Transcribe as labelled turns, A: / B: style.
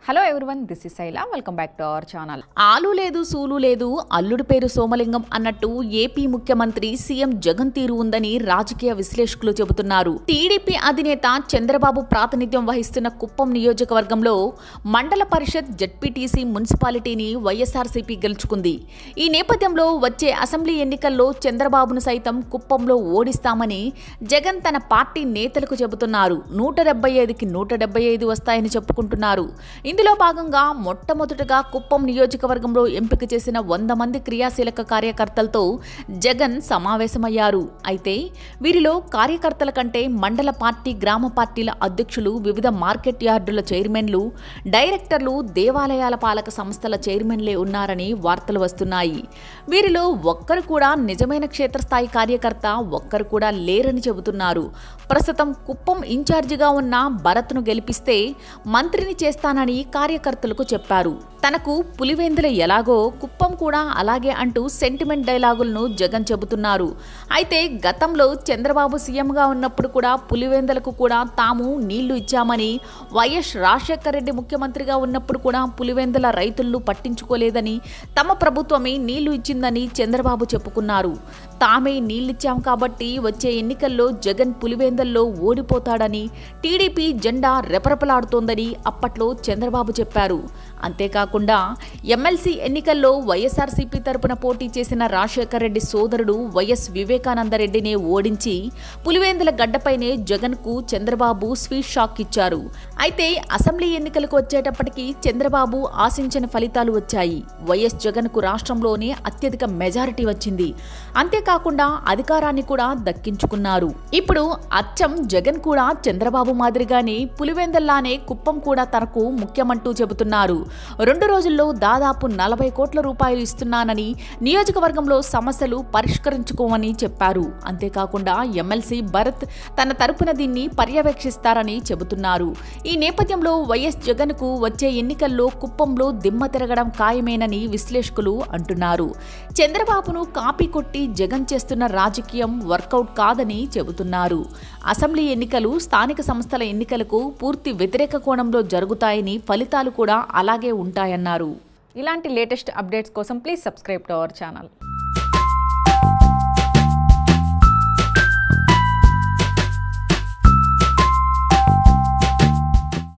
A: hello everyone this is Shaila welcome back to our channel
B: ఆలు లేదు సూలు లేదు అల్లుడి పేరు సోమలింగం అన్నట్టు ఏపీ ముఖ్యమంత్రి సీఎం జగన్ తీరు ఉందని రాజకీయ విశ్లేషకులు చెబుతున్నారు టీడీపీ అధినేత చంద్రబాబు ప్రాతినిధ్యం వహిస్తున్న కుప్పం నియోజకవర్గంలో మండల పరిషత్ జడ్పీటీసీ మున్సిపాలిటీని వైఎస్ఆర్సీపీ గెలుచుకుంది ఈ నేపథ్యంలో వచ్చే అసెంబ్లీ ఎన్నికల్లో చంద్రబాబును సైతం కుప్పంలో ఓడిస్తామని జగన్ తన పార్టీ నేతలకు చెబుతున్నారు నూట డెబ్బై ఐదుకి నూట డెబ్బై ఐదు వస్తాయని చెప్పుకుంటున్నారు ఇందులో భాగంగా మొట్టమొదటగా కుప్పం నియోజకవర్గంలో ఎంపిక చేసిన వంద మంది క్రియాశీలక కార్యకర్తలతో జగన్ సమావేశమయ్యారు అయితే వీరిలో కార్యకర్తల కంటే మండల పార్టీ గ్రామ పార్టీల అధ్యక్షులు వివిధ మార్కెట్ యార్డుల చైర్మన్లు డైరెక్టర్లు దేవాలయాల పాలక సంస్థల చైర్మన్లే ఉన్నారని వార్తలు వస్తున్నాయి వీరిలో ఒక్కరు కూడా నిజమైన క్షేత్రస్థాయి కార్యకర్త ఒక్కరు కూడా లేరని చెబుతున్నారు ప్రస్తుతం కుప్పం ఇన్ఛార్జిగా ఉన్న భరత్ను గెలిపిస్తే మంత్రిని చేస్తానని కార్యకర్తలకు చెప్పారు తనకు పులివెందుల ఎలాగో కుప్పం కూడా అలాగే అంటూ సెంటిమెంట్ డైలాగులను జగన్ చెబుతున్నారు అయితే గతంలో చంద్రబాబు సీఎంగా ఉన్నప్పుడు కూడా పులివెందులకు కూడా తాము నీళ్లు ఇచ్చామని వైఎస్ రాజశేఖర రెడ్డి ముఖ్యమంత్రిగా ఉన్నప్పుడు కూడా పులివెందుల రైతులను పట్టించుకోలేదని తమ ప్రభుత్వమే నీళ్లు ఇచ్చిందని చంద్రబాబు చెప్పుకున్నారు తామే నీళ్ళిచ్చాం కాబట్టి వచ్చే ఎన్నికల్లో జగన్ పులివెందల్లో ఓడిపోతాడని టీడీపీ జెండా రెపరెపలాడుతోందని అప్పట్లో చంద్రబాబు చెప్పారు అంతేకాకుండా ఎమ్మెల్సీ ఎన్నికల్లో వైఎస్ఆర్సీపీ తరపున పోటీ చేసిన రాజశేఖర రెడ్డి సోదరుడు వైఎస్ వివేకానందరెడ్డిని ఓడించి పులివెందుల గడ్డపైనే జగన్కు చంద్రబాబు స్వీట్ షాక్ ఇచ్చారు అయితే అసెంబ్లీ ఎన్నికలకు వచ్చేటప్పటికి చంద్రబాబు ఆశించిన ఫలితాలు వచ్చాయి వైఎస్ జగన్కు రాష్ట్రంలోనే అత్యధిక మెజారిటీ వచ్చింది అంతేకాకుండా అధికారాన్ని కూడా దక్కించుకున్నారు ఇప్పుడు అచ్చం జగన్ కూడా చంద్రబాబు మాదిరిగానే పులివెందల్లానే కుప్పం కూడా తనకు ముఖ్యమంటూ చెబుతున్నారు రెండు రోజుల్లో దాదాపు నలభై కోట్ల రూపాయలు ఇస్తున్నానని నియోజకవర్గంలో సమస్యలు పరిష్కరించుకోమని చెప్పారు అంతేకాకుండా ఎమ్మెల్సీ భరత్ తన తరపున దీన్ని పర్యవేక్షిస్తారని చెబుతున్నారు ఈ నేపథ్యంలో వైఎస్ జగన్కు వచ్చే ఎన్నికల్లో కుప్పంలో దిమ్మ తిరగడం ఖాయమేనని విశ్లేషకులు అంటున్నారు చంద్రబాబును కాపీ కొట్టి జగన్ చేస్తున్న రాజకీయం వర్కౌట్ కాదని చెబుతున్నారు అసెంబ్లీ ఎన్నికలు స్థానిక సంస్థల ఎన్నికలకు పూర్తి వ్యతిరేక కోణంలో జరుగుతాయని ఫలితాలు కూడా అలాగే ఉంటాయన్నారు
A: ఇలాంటి లేటెస్ట్ అప్డేట్స్ కోసం please subscribe to our channel